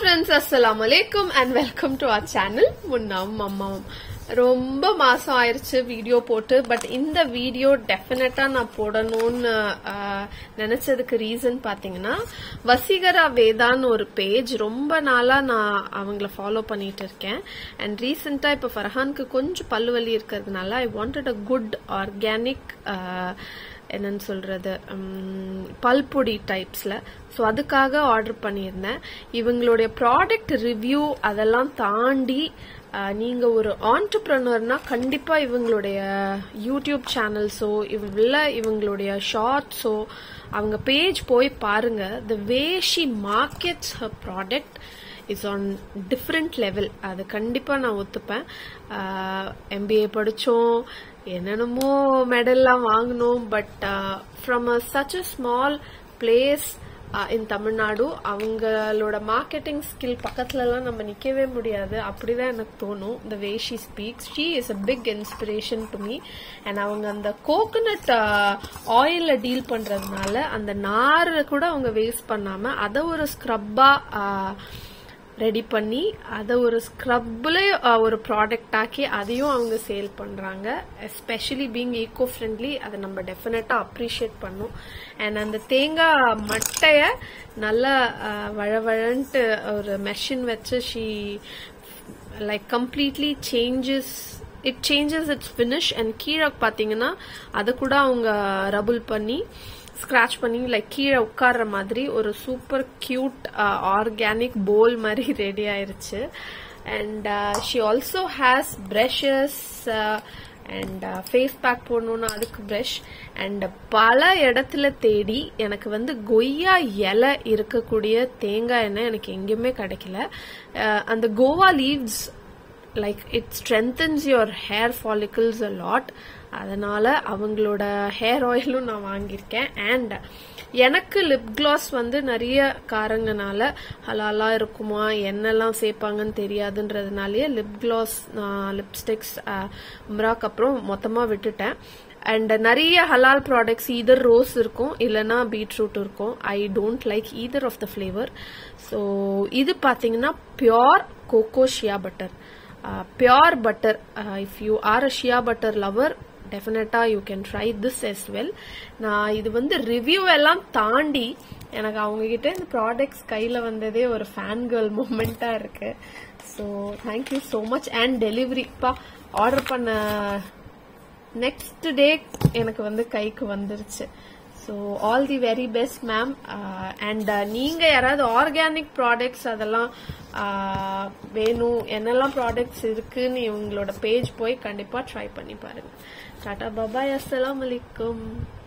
friends அஸ்ஸலாம் அலைக்கும் and welcome to our channel முன்னாம் அம்மாவும் ரொம்ப மாசம் ஆயிருச்சு வீடியோ போட்டு பட் இந்த வீடியோ டெஃபினட்டா நான் போடணும்னு ஆஹ், நினைச்சதுக்கு ரீசன் பாத்தீங்கன்னா வசீகரா வேதான்னு ஒரு பேஜ் ரொம்ப நாளா நான் அவங்கள ஃபாலோ பண்ணிட்டு இருக்கேன் அண்ட் ரீசெண்டா இப்ப ஃபர்ஹானுக்கு கொஞ்சம் பல்லு வலி இருக்கிறதுனால I wanted a good organic என்னன்னு சொல்றது உம், பல்பொடி டைப்ஸ்ல ஸோ அதுக்காக ஆர்டர் பண்ணியிருந்தேன் இவங்களுடைய ப்ராடக்ட் ரிவ்யூ அதெல்லாம் தாண்டி அஹ், நீங்க ஒரு ஆண்டர்பிரனர்னா கண்டிப்பா இவங்களுடைய யூடியூப் சேனல்ஸோ இவ்வளோ இவங்களுடைய ஷார்ட்ஸோ அவங்க பேஜ் போய் பாருங்க the way she markets her product is on different level அது கண்டிப்பா நான் ஒத்துப்பேன் எம்பிஏ படிச்சோம் என்னென்னமோ மெடல்லாம் வாங்கினோம் but from a such a small place in Tamil Nadu அவங்களோட மார்க்கெட்டிங் ஸ்கில் பக்கத்துலலாம் நம்ம நிற்கவே முடியாது அப்படிதான் எனக்கு தோணும் the way she speaks she is a big inspiration to me and அவங்க அந்த கோகனட் ஆயிலில் டீல் பண்ணுறதுனால அந்த நாரை கூட அவங்க வேஸ்ட் பண்ணாமல் அதை ஒரு ஸ்க்ரப்பாக ரெடி பண்ணி அதை ஒரு ஸ்க்ரப்ல ஒரு ப்ராடக்ட் ஆக்கி அதையும் அவங்க சேல் பண்றாங்க எஸ்பெஷலி பீங் ஈகோ ஃப்ரெண்ட்லி அதை நம்ம டெஃபினட்டா அப்ரிஷியேட் பண்ணும் அண்ட் அந்த தேங்காய் மட்டைய நல்லா அஹ், வழவழன்ட்டு ஒரு மெஷின் வச்சு she like completely changes it changes its finish and கீழே பார்த்தீங்கன்னா அதை கூட அவங்க ரபுல் பண்ணி ஸ்க்ராச் பண்ணி லைக் கீழே உட்கார்ற மாதிரி ஒரு சூப்பர் கியூட் ஆர்கானிக் போல் மாதிரி ரெடி ஆயிருச்சு and she also has brushes and face pack போடணும்னா அதுக்கு ப்ரஷ் அண்ட் பல இடத்துல தேடி எனக்கு வந்து கொய்யா இலை இருக்கக்கூடிய தேங்காய் எண்ணெய் எனக்கு எங்கேயுமே கிடைக்கல அஹ், அந்த guava leaves like it strengthens your hair follicles a lot அதனால அவங்களோட ஹேர் ஆயிலும் நான் வாங்கியிருக்கேன் அண்ட் எனக்கு லிப் கிளாஸ் வந்து நிறைய காரங்கனால ஹலாலா இருக்குமா என்னெல்லாம் சேர்ப்பாங்கன்னு தெரியாதுன்றதுனாலயே லிப் கிளாஸ் லிப்ஸ்டிக்ஸ் உம்ராக்கு அப்புறம் மொத்தமாக விட்டுட்டேன் அண்ட் நிறைய ஹலால் ப்ராடக்ட்ஸ் ஈதர் ரோஸ் இருக்கும் இல்லைன்னா பீட்ரூட் இருக்கும் I don't like either of the flavour so இது பார்த்தீங்கன்னா pure cocoa shea butter pure butter if you are a shea butter lover டெஃபினட்டா you can try this as well நான் இது வந்து review எல்லாம் தாண்டி எனக்கு அவங்க கிட்ட இந்த ப்ராடக்ட்ஸ் கையில வந்ததே ஒரு ஃபேன் கேர்ள் மூமெண்டா இருக்கு so thank you so much and டெலிவரிப்பா ஆர்டர் பண்ண நெக்ஸ்ட் டே எனக்கு வந்து கைக்கு வந்துருச்சு so all the very best ma'am and நீங்க யாராவது ஆர்கானிக் ப்ராடக்ட்ஸ் அதெல்லாம் uh, வேணும் என்னெல்லாம் ப்ராடக்ட்ஸ் இருக்குன்னு இவங்களோட பேஜ் போய் கண்டிப்பா ட்ரை பண்ணி பாருங்க டாடா பாபாய் அஸ்ஸலாமு அலைக்கும்